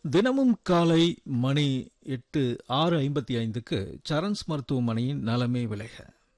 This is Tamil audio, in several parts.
தினமும் காலை மணி எட்டு ஆறு ஐம்பத்தி ஐந்துக்கு சரண்ஸ் மருத்துவமனையின் நலமே விளைக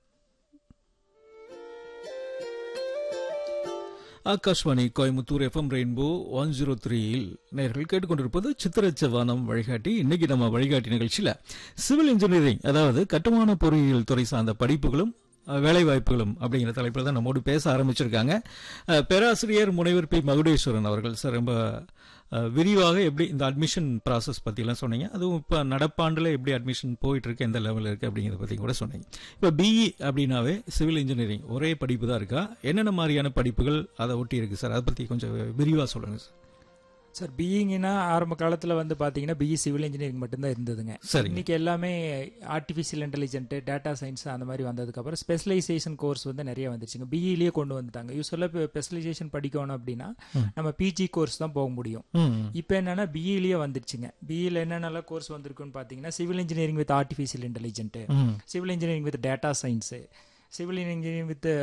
Akashvani Coimbatore FM rainbow one zero த்ரீயில் நேர்கள் கேட்டுக்கொண்டிருப்பது சித்திரச்சவானம் வழிகாட்டி இன்னைக்கு நம்ம வழிகாட்டி நிகழ்ச்சியில் சிவில் இன்ஜினியரிங் அதாவது கட்டுமான பொறியியல் துறை சார்ந்த படிப்புகளும் அஹ், வேலைவாய்ப்புகளும் அப்படிங்கிற தலைப்பில் தான் நம்மோடு பேச ஆரம்பிச்சிருக்காங்க அஹ், பேராசிரியர் முனைவர் பி மகுடேஸ்வரன் அவர்கள் சார் ரொம்ப அஹ், விரிவாக எப்படி இந்த அட்மிஷன் ப்ராசஸ் பற்றிலாம் சொன்னீங்க அதுவும் இப்போ நடப்பாண்டில் எப்படி அட்மிஷன் போயிட்டு இருக்கு எந்த லெவலில் இருக்குது அப்படிங்கிறத பற்றி கூட சொன்னீங்க இப்போ பிஇ அப்படின்னாவே சிவில் இன்ஜினியரிங் ஒரே படிப்பு தான் இருக்கா என்னென்ன மாதிரியான படிப்புகள் அதை ஒட்டி இருக்கு சார் அதை பற்றி கொஞ்சம் விரிவாக சொல்லுங்கள் சார் சார் பிஇங்கன்னா ஆரம்ப காலத்தில் வந்து பார்த்தீங்கன்னா பிஇ சிவில் இன்ஜினியரிங் மட்டும்தான் இருந்ததுங்க சரிங்க இன்னைக்கு எல்லாமே ஆர்டிஃபிஷியல் இன்டெலிஜென்ட் டேட்டா சயின்ஸ் அந்த மாதிரி வந்ததுக்கப்புறம் ஸ்பெஷலைசேஷன் கோர்ஸ் வந்து நிறைய வந்துச்சுங்க பிஇலேயே கொண்டு வந்துட்டாங்க யூஸ்வலாக ஸ்பெஷலைசேஷன் படிக்கணும் அப்படின்னா நம்ம பிஜி கோர்ஸ் தான் போக முடியும் ம் இப்போ என்னன்னா பிஇலேயே வந்துருச்சுங்க பிஇல என்னென்னலாம் கோர்ஸ் வந்திருக்குன்னு பார்த்தீங்கன்னா civil engineering with artificial intelligent ம் civil engineering with data science civil engineering with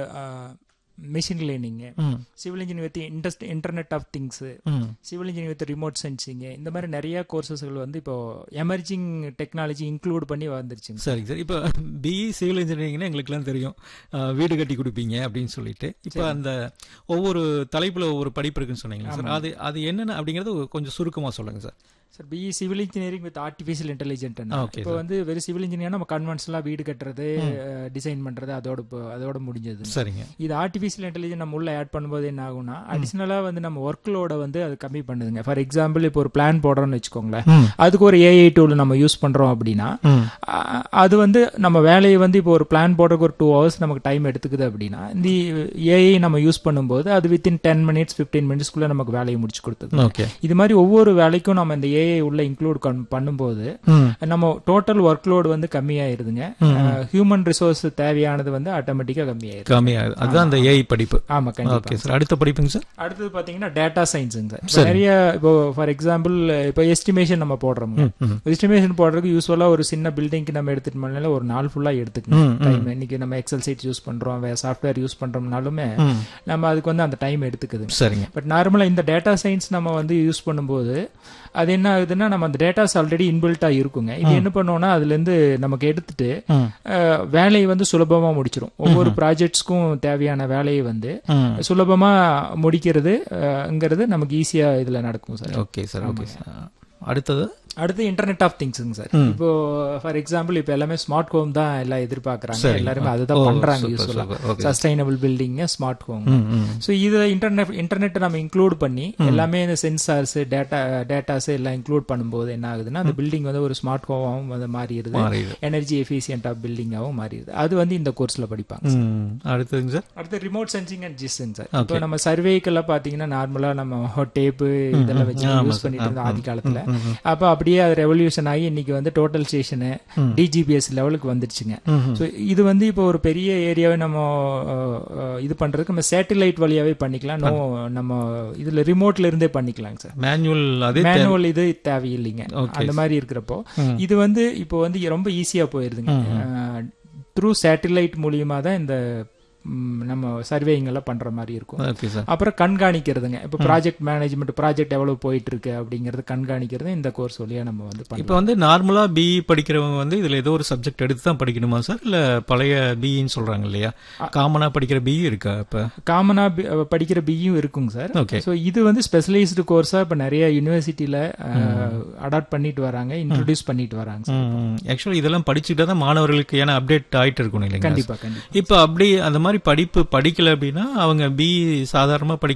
machine learning ம் சிவில் இன்ஜினியரிங் வித் இன்டஸ்ட் இன்டர்நெட் ஆஃப் திங்ஸு ம் civil engineering with remote sensing இந்த மாதிரி நிறைய கோர்சஸ்கள் வந்து இப்போ எமர்ஜிங் டெக்னாலஜி இன்க்ளூட் பண்ணி வந்துருச்சுங்க சரிங்க சார் இப்போ பிஇ சிவில் இன்ஜினியரிங்னா எங்களுக்குலாம் தெரியும் அஹ், வீடு கட்டி கொடுப்பீங்க அப்படின்னு சொல்லிட்டு இப்போ அந்த ஒவ்வொரு தலைப்பில் ஒவ்வொரு படிப்பு இருக்குன்னு சொன்னீங்களா சார் அது அது என்னென்ன அப்படிங்கிறது கொஞ்சம் சுருக்கமாக சொல்லுங்கள் sir sir BE civil engineering with artificial intelligent Okay, இப்போ வந்து வெறும் சிவில் இன்ஜினியர் நம்ம கன்வென்ஷனலாக வீடு கட்டுறது டிசைன் பண்ணுறது அதோட இப்போ- அதோட முடிஞ்சது சரிங்க இது ஆர்டிஃபிஷியல் இன்டெலிஜென்ட் நம்ம உள்ள ஆட் பண்ணும்போது என்ன ஆகும்னா அடிஷ்னலாக வந்து நம்ம ஒர்க் லோட வந்து அது கம்மி பண்ணுதுங்க ஃபார் எக்ஸாம்பிள் இப்போ ஒரு பிளான் போடுறோம்னு வச்சுக்கோங்களேன் ம் அதுக்கு ஒரு ஏஐ டூல் நம்ம யூஸ் பண்ணுறோம் அப்படின்னா ம் அ- அது வந்து நம்ம வேலையை வந்து இப்போ ஒரு பிளான் போடுறதுக்கு ஒரு டூ ஹவர்ஸ் நமக்கு டைம் எடுத்துக்குது அப்படின்னா இந்த ஏஐ நம்ம யூஸ் பண்ணும்போது அது வித்தின் டென் மினிட்ஸ் ஃபிஃப்டீன் மினிட்ஸ்க்குள்ள நமக்கு வேலையை முடிச்சு கொடுத்தது ஓகே இது மாதிரி ஒவ்வொரு வேலைக்கும் நம்ம இந்த ஏஐ உள்ள இன்க்ளூட் பண்ணும்போது ம் நம்ம டோட்டல் ஒர்க் லோடு வந்து கம்மியாயிருதுங்க ஹியூமன் ரிசோர்ஸ் தேவையானது வந்து ஆட்டோமேட்டிக்காக கம்மியாயிருது கம்மியாகுது அதுதான் அந்த ஏஐ படிப்பு ஆமா கண்டிப்பா ஓகே சார் அடுத்த படிப்புங்க சார் அடுத்தது பாத்தீங்கன்னா டேட்டா சயின்ஸுங்க சார் இப்போ நிறைய இப்போ ஃபார் எக்ஸாம்பிள் இப்போ எஸ்டிமேஷன் நம்ம போடுறோம் ம் எஸ்டிமேஷன் போடுறதுக்கு யூஸ்வலா ஒரு சின்ன பில்டிங்க்கு நம்ம எடுத்துட்டு போனால ஒரு நாள் ஃபுல்லா எடுத்துக்கணும் ம், டைம் இன்னைக்கு நம்ம எக்ஸல் சீட் யூஸ் பண்றோம் வேற சாஃப்ட்வேர் யூஸ் பண்றோம்னாலுமே ம் நம்ம அதுக்கு வந்து அந்த டைம் எடுத்துக்குது சரிங்க பட் நார்மலா இந்த டேட்டா சயின்ஸ் நம்ம வந்து யூஸ் பண்ணும்போது அது என்ன ஆகுதுன்னா நம்ம அந்த டேட்டாஸ் ஆல்ரெடி இன்பில்ட்டா இருக்குங்க இது என்ன பண்ணோம்னா அதுல இருந்து நமக்கு எடுத்துட்டு ம் அஹ், வேலையை வந்து சுலபமா முடிச்சிரும் ஒவ்வொரு ப்ராஜெக்ட்ஸ்க்கும் தேவையான வேலையை வந்து ம் சுலபமா முடிக்கிறதுங்கிறது நமக்கு ஈஸியா இதுல நடக்கும் sir okay sir okay sir அடுத்தது அடுத்து இன்டர்நெட் ஆஃப் திங்ஸுங்க சார் ம். இப்போ ஃபார் எக்ஸாம்பிள் இப்போ எல்லாமே ஸ்மார்ட் ஹோம் தான் எல்லாம் எதிர்பார்க்கறாங்க சரி. எல்லாருமே ஓ, அதுதான் பண்றாங்க சூப்பர், யூஸ்வலா super. Okay. Sustainable building smart home ம் ம் ஸோ இதை இன்டர்நெட் இன்டர்நெட் நம்ம இன்க்ளூட் பண்ணி எல்லாமே இந்த சென்சார்ஸ் டேட்டா டேட்டாஸ் எல்லாம் இன்க்ளூட் பண்ணும்போது என்ன ஆகுதுன்னா அந்த பில்டிங் வந்து ஒரு ஸ்மார்ட் ஹோமாவும் வந்து மாறிடுது மாறிடுது எனர்ஜி எஃபிஷியன்ட் ஆஃப் பில்டிங்காகவும் மாறிடுது அது வந்து இந்த கோர்ஸ்ல படிப்பாங்க ம் அடுத்ததுங்க சார் அடுத்து ரிமோட் சென்சிங் அண்ட் ஜிஸ்டிங் சார் இப்போ நம்ம சர்வேக்கெல்லாம் பாத்தீங்கன்னா நார்மலா நம்ம டேப்பு இதெல்லாம் வச்சு யூஸ் பண்ணிட்டு இருந்தோம் ஆதி காலத்துல அப்ப அப்படியே அது ரெவல்யூஷன் ஆகி இன்னைக்கு வந்து டோட்டல் ஸ்டேஷனு டிஜிபிஎஸ் லெவலுக்கு வந்துருச்சுங்க ஸோ இது வந்து இப்போ ஒரு பெரிய ஏரியாவை நம்ம அஹ், அஹ், இது பண்றதுக்கு நம்ம சேட்டலைட் வழியாவே பண்ணிக்கலாம் நோ நம்ம இதுல ரிமோட்ல இருந்தே பண்ணிக்கலாங்க சார் மேனுவல் அதே மேனுவல் இது தேவையில்லைங்க Okay. அந்த மாதிரி இருக்கிறப்போ இது வந்து இப்போ வந்து ரொம்ப ஈஸியா போயிருதுங்க த்ரூ சேட்டலைட் மூலியமா தான் இந்த ம், நம்ம சர்வேயிங் எல்லாம் பண்ற மாதிரி இருக்கும் ஓகே சார் அப்புறம் கண்காணிக்கிறதுங்க இப்போ ப்ராஜெக்ட் மேனேஜ்மெண்ட் ப்ராஜெக்ட் எவ்வளவு போயிட்டு இருக்கு அப்படிங்கறது கண்காணிக்கிறது இந்த கோர்ஸ் வழியா நம்ம வந்து இப்போ பண்ணலாம் வந்து நார்மலா பிஇ படிக்கிறவங்க வந்து இதுல ஏதோ ஒரு சப்ஜெக்ட் எடுத்து தான் படிக்கணுமா சார் இல்ல பழைய பிஇன்னு சொல்றாங்க இல்லையா காமனா படிக்கிற பிஇ இருக்கா இப்ப காமனா படிக்கிற பியும் இருக்குங்க சார் ஓகே ஸோ இது வந்து ஸ்பெஷலைஸ்டு கோர்ஸா இப்போ நிறைய யூனிவர்சிட்டியில அடாப்ட் பண்ணிட்டு வராங்க இன்ட்ரடியூஸ் பண்ணிட்டு வராங்க சார் ஆக்சுவலி இதெல்லாம் படிச்சுட்டா தான் மாணவர்களுக்கு ஏன்னா அப்டேட் ஆயிட்டு இருக்கணும் இல்லைங்களா கண்டிப்பா கண்டிப்பா இப்போ அப்படி அந்த மாதிரி படிப்பு படிக்கல அப்படின்னா அவங்க பிஇ சாதாரணமா படிக்க